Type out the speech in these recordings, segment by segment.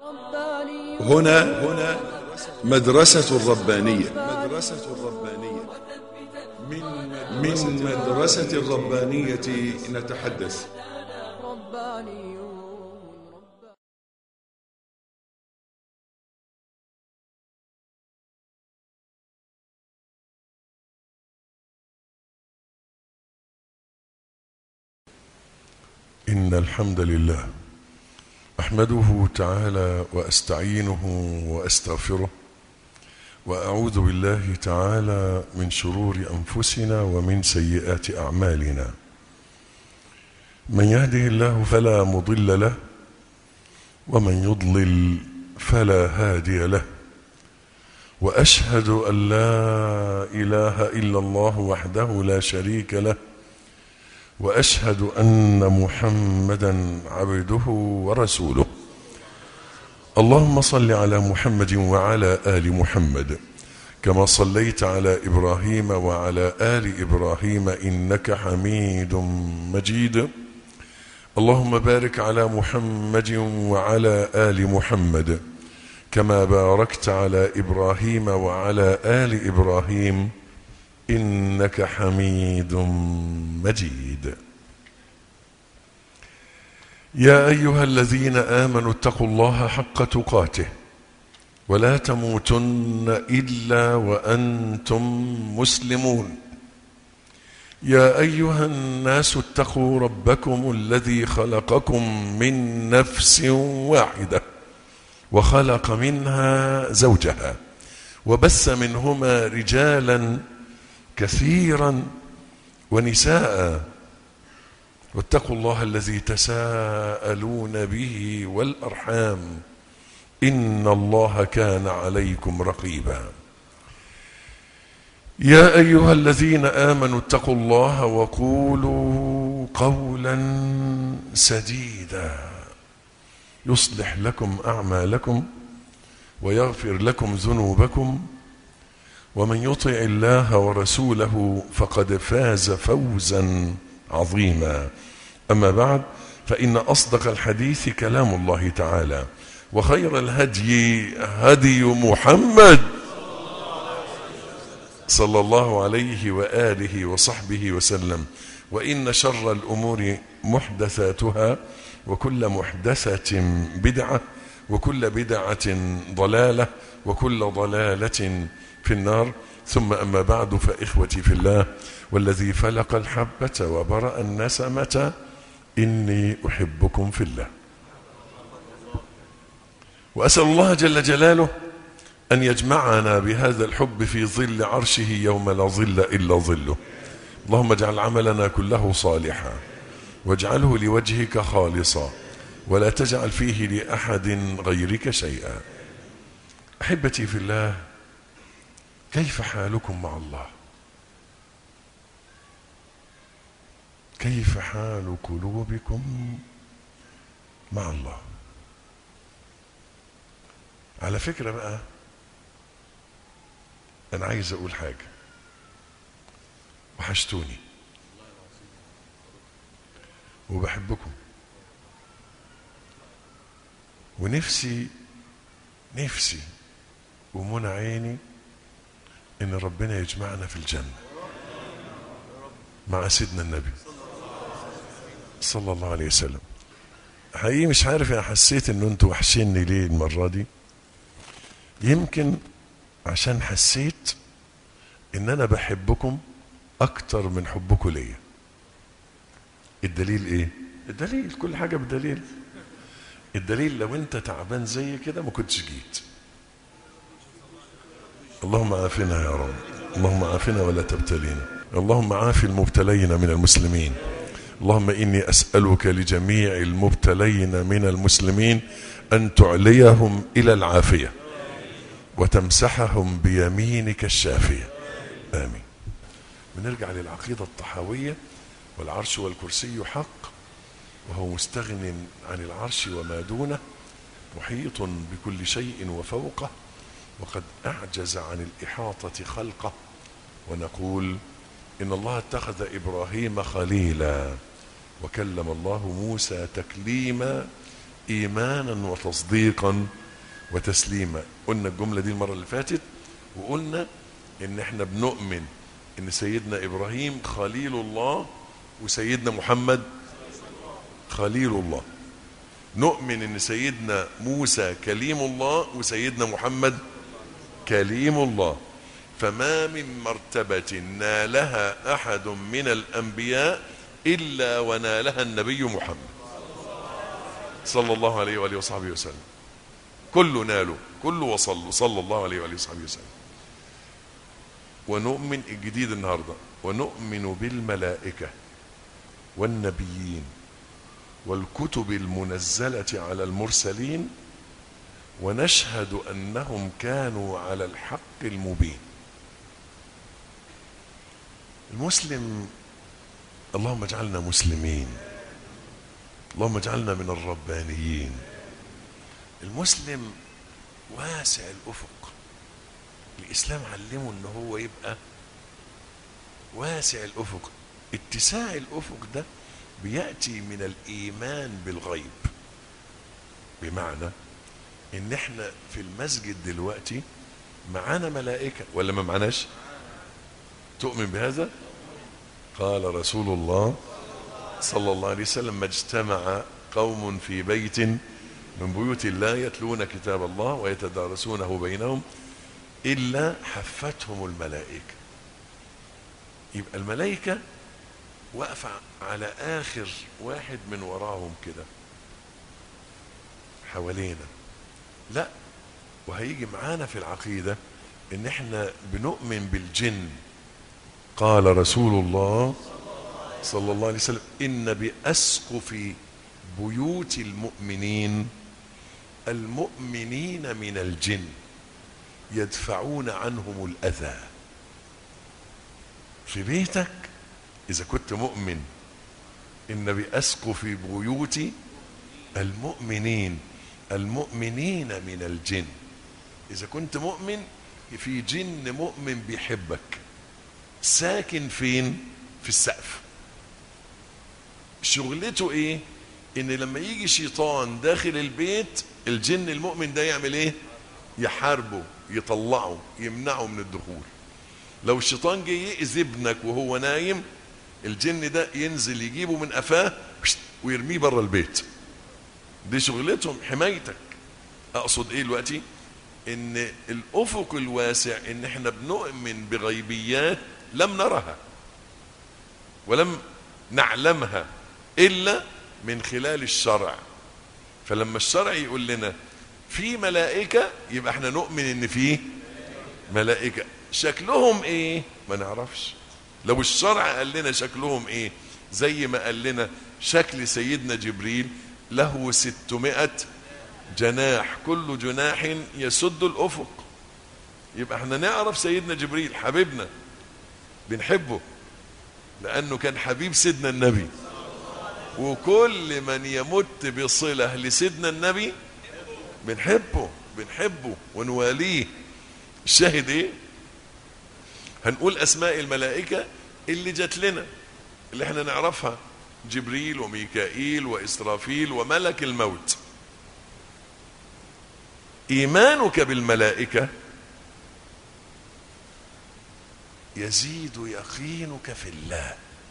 هنا هنا مدرسة الربانية مدرسة الربانية من من مدرسة الربانية نتحدث إن الحمد لله أحمده تعالى وأستعينه وأستغفره وأعوذ بالله تعالى من شرور أنفسنا ومن سيئات أعمالنا من يهده الله فلا مضل له ومن يضلل فلا هادي له وأشهد أن لا إله إلا الله وحده لا شريك له واشهد ان محمدا عبده ورسوله اللهم صل على محمد وعلى ال محمد كما صليت على ابراهيم وعلى ال ابراهيم انك حميد مجيد اللهم بارك على محمد وعلى ال محمد كما باركت على ابراهيم وعلى ال ابراهيم انك حميد مجيد يا ايها الذين امنوا اتقوا الله حق تقاته ولا تموتن الا وانتم مسلمون يا ايها الناس اتقوا ربكم الذي خلقكم من نفس واحده وخلق منها زوجها وبث منهما رجالا كثيرا ونساء واتقوا الله الذي تساءلون به والارحام ان الله كان عليكم رقيبا يا ايها الذين امنوا اتقوا الله وقولوا قولا سديدا يصلح لكم اعمالكم ويغفر لكم ذنوبكم ومن يطع الله ورسوله فقد فاز فوزا عظيما اما بعد فان اصدق الحديث كلام الله تعالى وخير الهدي هدي محمد صلى الله عليه واله وصحبه وسلم وان شر الامور محدثاتها وكل محدثه بدعه وكل بدعه ضلاله وكل ضلاله في النار ثم أما بعد فإخوتي في الله والذي فلق الحبة وبرأ النسمة إني أحبكم في الله وأسأل الله جل جلاله أن يجمعنا بهذا الحب في ظل عرشه يوم لا ظل إلا ظله اللهم اجعل عملنا كله صالحا واجعله لوجهك خالصا ولا تجعل فيه لأحد غيرك شيئا أحبتي في الله كيف حالكم مع الله كيف حال قلوبكم مع الله على فكرة بقى أنا عايز أقول حاجة وحشتوني وبحبكم ونفسي نفسي ومنى عيني ان ربنا يجمعنا في الجنه مع سيدنا النبي صلى الله عليه وسلم حقيقي مش عارف انا حسيت ان انتوا وحشيني ليه المره دي يمكن عشان حسيت ان انا بحبكم اكتر من حبكم ليا الدليل ايه الدليل كل حاجه بالدليل الدليل لو انت تعبان زي كده ما كنتش جيت اللهم عافنا يا رب اللهم عافنا ولا تبتلينا اللهم عاف المبتلين من المسلمين اللهم إني أسألك لجميع المبتلين من المسلمين أن تعليهم إلى العافية وتمسحهم بيمينك الشافية آمين بنرجع للعقيدة الطحاوية والعرش والكرسي حق وهو مستغن عن العرش وما دونه محيط بكل شيء وفوقه وقد أعجز عن الإحاطة خلقه ونقول إن الله اتخذ إبراهيم خليلا وكلم الله موسى تكليما إيمانا وتصديقا وتسليما قلنا الجملة دي المرة اللي فاتت وقلنا إن إحنا بنؤمن إن سيدنا إبراهيم خليل الله وسيدنا محمد خليل الله نؤمن إن سيدنا موسى كليم الله وسيدنا محمد كليم الله فما من مرتبة نالها أحد من الأنبياء إلا ونالها النبي محمد صلى الله عليه وآله وصحبه وسلم كل ناله كل وصل صلى الله عليه وآله وصحبه وسلم ونؤمن الجديد النهاردة ونؤمن بالملائكة والنبيين والكتب المنزلة على المرسلين ونشهد أنهم كانوا على الحق المبين المسلم اللهم اجعلنا مسلمين اللهم اجعلنا من الربانيين المسلم واسع الافق الاسلام علمه ان هو يبقى واسع الافق اتساع الافق ده بياتي من الايمان بالغيب بمعنى ان احنا في المسجد دلوقتي معانا ملائكه ولا ما معناش تؤمن بهذا قال رسول الله صلى الله عليه وسلم ما اجتمع قوم في بيت من بيوت الله يتلون كتاب الله ويتدارسونه بينهم إلا حفتهم الملائكة يبقى الملائكة واقفة على آخر واحد من وراهم كده حوالينا لا وهيجي معانا في العقيدة ان احنا بنؤمن بالجن قال رسول الله صلى الله عليه وسلم إن بأسقف بيوت المؤمنين المؤمنين من الجن يدفعون عنهم الأذى في بيتك إذا كنت مؤمن إن بأسقف بيوت المؤمنين المؤمنين من الجن إذا كنت مؤمن في جن مؤمن بيحبك ساكن فين في السقف شغلته ايه ان لما يجي شيطان داخل البيت الجن المؤمن ده يعمل ايه يحاربه يطلعه يمنعه من الدخول لو الشيطان جه يأذي ابنك وهو نايم الجن ده ينزل يجيبه من قفاه ويرميه بره البيت دي شغلتهم حمايتك اقصد ايه دلوقتي ان الافق الواسع ان احنا بنؤمن بغيبيات لم نرها ولم نعلمها الا من خلال الشرع فلما الشرع يقول لنا في ملائكه يبقى احنا نؤمن ان في ملائكه شكلهم ايه ما نعرفش لو الشرع قال لنا شكلهم ايه زي ما قال لنا شكل سيدنا جبريل له ستمائة جناح كل جناح يسد الأفق يبقى احنا نعرف سيدنا جبريل حبيبنا بنحبه لأنه كان حبيب سيدنا النبي وكل من يمت بصلة لسيدنا النبي بنحبه بنحبه ونواليه الشاهد ايه هنقول اسماء الملائكة اللي جات لنا اللي احنا نعرفها جبريل وميكائيل وإسرافيل وملك الموت إيمانك بالملائكة يزيد يقينك في الله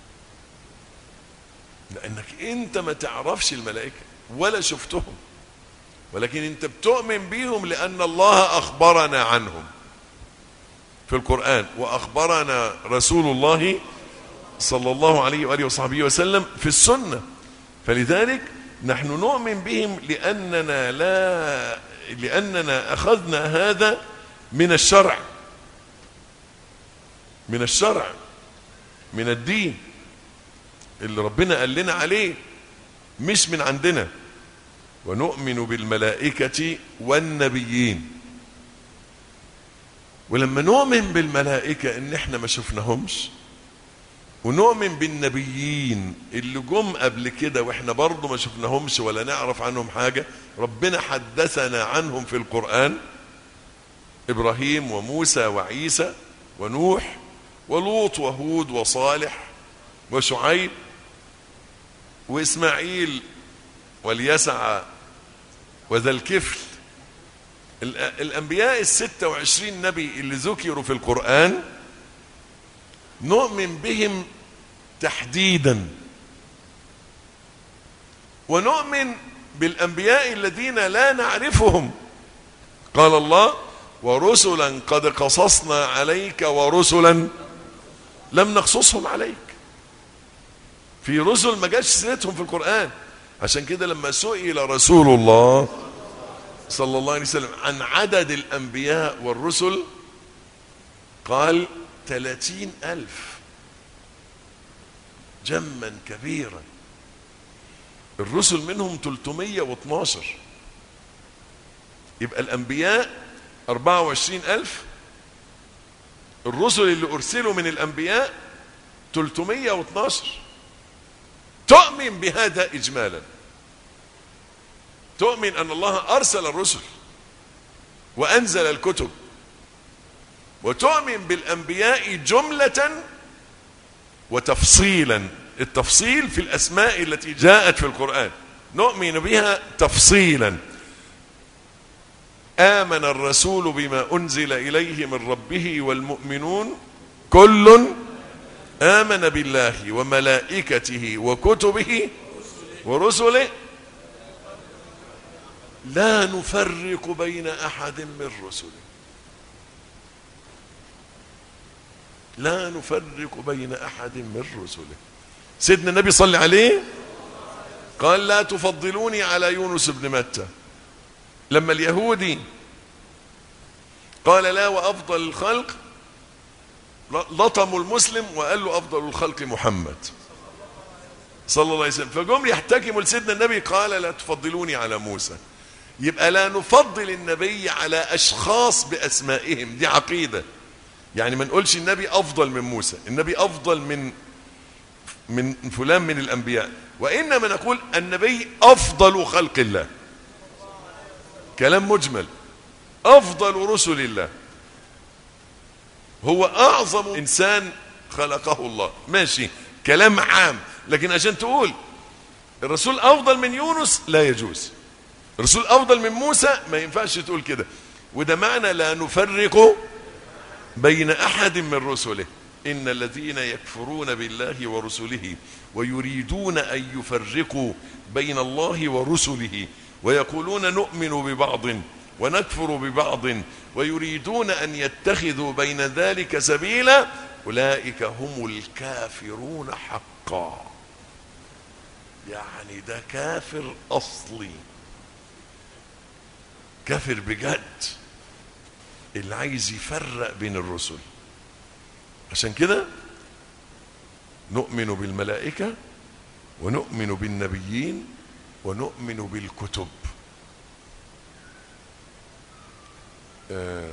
لأنك أنت ما تعرفش الملائكة ولا شفتهم ولكن أنت بتؤمن بيهم لأن الله أخبرنا عنهم في القرآن وأخبرنا رسول الله صلى الله عليه وآله وصحبه وسلم في السنة فلذلك نحن نؤمن بهم لأننا لا لأننا أخذنا هذا من الشرع من الشرع من الدين اللي ربنا قال لنا عليه مش من عندنا ونؤمن بالملائكة والنبيين ولما نؤمن بالملائكة ان احنا ما شفناهمش ونؤمن بالنبيين اللي جم قبل كده واحنا برضه ما شفناهمش ولا نعرف عنهم حاجة ربنا حدثنا عنهم في القرآن إبراهيم وموسى وعيسى ونوح ولوط وهود وصالح وشعيب وإسماعيل واليسع وذا الكفل ال- الأنبياء الستة وعشرين نبي اللي ذكروا في القرآن نؤمن بهم تحديدا ونؤمن بالأنبياء الذين لا نعرفهم قال الله ورسلا قد قصصنا عليك ورسلا لم نقصصهم عليك في رسل ما جاش سيرتهم في القرآن عشان كده لما سئل رسول الله صلى الله عليه وسلم عن عدد الأنبياء والرسل قال ثلاثين ألف جما كبيرا الرسل منهم 312 يبقى الأنبياء 24 ألف الرسل اللي أرسلوا من الأنبياء 312 تؤمن بهذا إجمالا تؤمن أن الله أرسل الرسل وأنزل الكتب وتؤمن بالأنبياء جملة وتفصيلا التفصيل في الأسماء التي جاءت في القرآن نؤمن بها تفصيلا آمن الرسول بما أنزل إليه من ربه والمؤمنون كل آمن بالله وملائكته وكتبه ورسله لا نفرق بين أحد من رسله لا نفرق بين أحد من رسله سيدنا النبي صلى عليه قال لا تفضلوني على يونس بن متى لما اليهودي قال لا وأفضل الخلق لطموا المسلم وقال له أفضل الخلق محمد صلى الله عليه وسلم فجم يحتكموا لسيدنا النبي قال لا تفضلوني على موسى يبقى لا نفضل النبي على أشخاص بأسمائهم دي عقيدة يعني ما نقولش النبي أفضل من موسى النبي أفضل من من فلان من الأنبياء وإنما نقول النبي أفضل خلق الله كلام مجمل أفضل رسل الله هو أعظم إنسان خلقه الله ماشي كلام عام لكن عشان تقول الرسول أفضل من يونس لا يجوز الرسول أفضل من موسى ما ينفعش تقول كده وده معنى لا نفرق بين أحد من رسله إن الذين يكفرون بالله ورسله ويريدون أن يفرقوا بين الله ورسله ويقولون نؤمن ببعض ونكفر ببعض ويريدون أن يتخذوا بين ذلك سبيلا أولئك هم الكافرون حقا يعني ده كافر أصلي كافر بجد اللي عايز يفرق بين الرسل عشان كده نؤمن بالملائكة ونؤمن بالنبيين ونؤمن بالكتب آه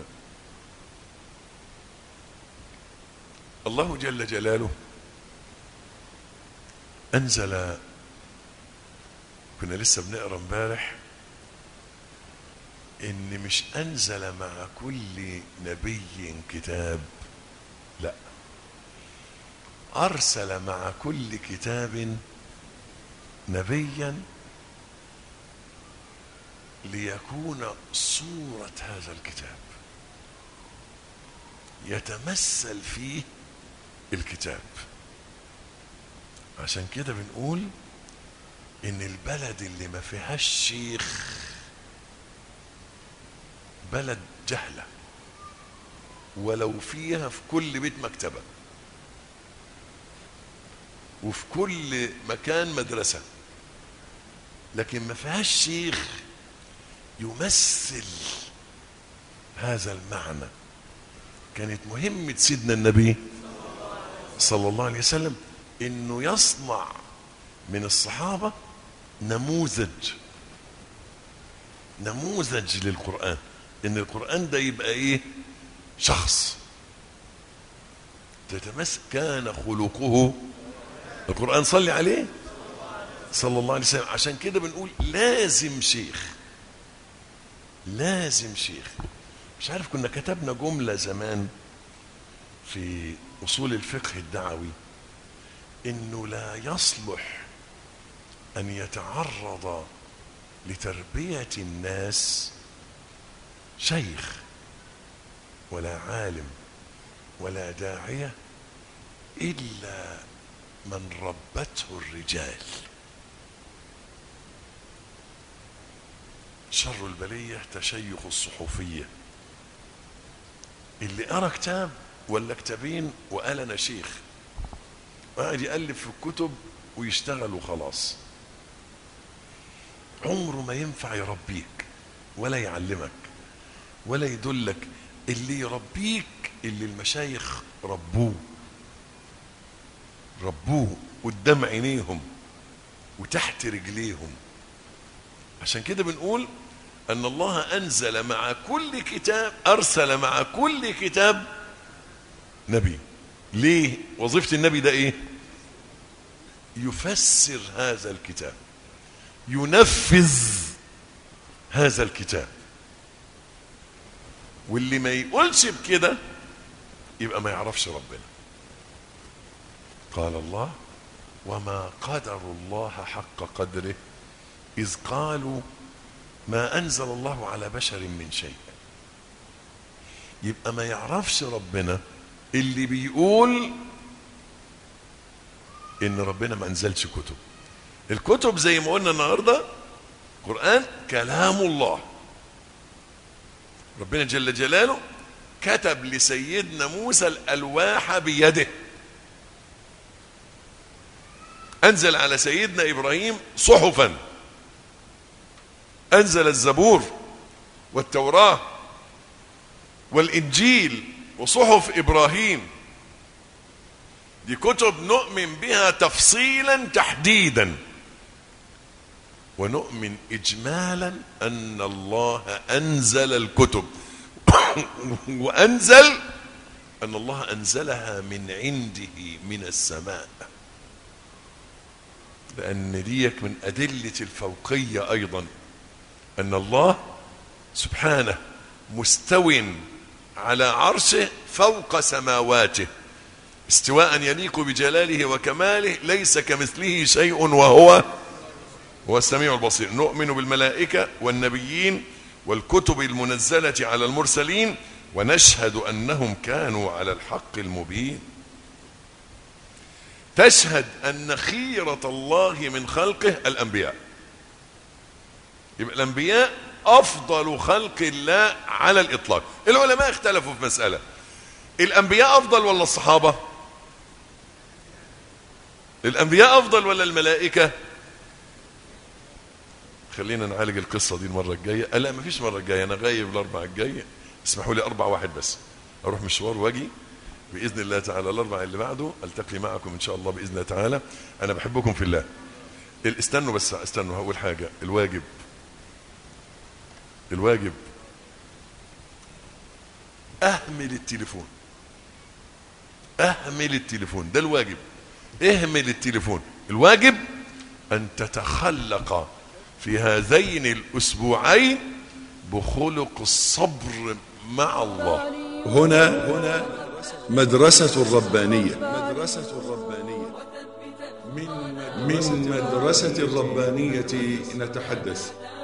الله جل جلاله أنزل كنا لسه بنقرا امبارح ان مش انزل مع كل نبي كتاب لا ارسل مع كل كتاب نبيا ليكون صورة هذا الكتاب يتمثل فيه الكتاب عشان كده بنقول ان البلد اللي ما فيهاش شيخ بلد جهلة ولو فيها في كل بيت مكتبة وفي كل مكان مدرسة لكن ما فيهاش شيخ يمثل هذا المعنى كانت مهمة سيدنا النبي صلى الله عليه وسلم انه يصنع من الصحابة نموذج نموذج للقرآن ان القرآن ده يبقى ايه شخص تتمس كان خلقه القرآن صلي عليه صلى الله عليه وسلم عشان كده بنقول لازم شيخ لازم شيخ مش عارف كنا كتبنا جملة زمان في أصول الفقه الدعوي إنه لا يصلح أن يتعرض لتربية الناس شيخ ولا عالم ولا داعية إلا من ربته الرجال شر البلية تشيخ الصحفية اللي قرا كتاب ولا كتابين وقال انا شيخ قاعد يألف في الكتب ويشتغل وخلاص عمره ما ينفع يربيك ولا يعلمك ولا يدلك اللي يربيك اللي المشايخ ربوه ربوه قدام عينيهم وتحت رجليهم عشان كده بنقول ان الله انزل مع كل كتاب ارسل مع كل كتاب نبي ليه وظيفه النبي ده ايه يفسر هذا الكتاب ينفذ هذا الكتاب واللي ما يقولش بكده يبقى ما يعرفش ربنا قال الله وما قدر الله حق قدره إذ قالوا ما أنزل الله على بشر من شيء يبقى ما يعرفش ربنا اللي بيقول إن ربنا ما أنزلش كتب الكتب زي ما قلنا النهاردة قرآن كلام الله ربنا جل جلاله كتب لسيدنا موسى الألواح بيده أنزل على سيدنا إبراهيم صحفا أنزل الزبور والتوراة والإنجيل وصحف إبراهيم دي كتب نؤمن بها تفصيلا تحديدا ونؤمن إجمالا أن الله أنزل الكتب وأنزل أن الله أنزلها من عنده من السماء لأن ديك من أدلة الفوقية أيضا أن الله سبحانه مستو على عرشه فوق سماواته استواء يليق بجلاله وكماله ليس كمثله شيء وهو هو السميع البصير نؤمن بالملائكة والنبيين والكتب المنزلة على المرسلين ونشهد أنهم كانوا على الحق المبين تشهد أن خيرة الله من خلقه الأنبياء يبقى الأنبياء أفضل خلق الله على الإطلاق العلماء اختلفوا في مسألة الأنبياء أفضل ولا الصحابة الأنبياء أفضل ولا الملائكة خلينا نعالج القصة دي المرة الجاية لا مفيش مرة الجاية أنا غايب الأربع الجاية اسمحوا لي أربع واحد بس أروح مشوار وأجي بإذن الله تعالى الأربع اللي بعده ألتقي معكم إن شاء الله بإذن الله تعالى أنا بحبكم في الله استنوا بس استنوا هقول حاجة الواجب الواجب أهمل التليفون أهمل التليفون ده الواجب اهمل التليفون الواجب أن تتخلق في هذين الأسبوعين بخلق الصبر مع الله هنا هنا مدرسة الربانية مدرسة الربانية من من مدرسة الربانية نتحدث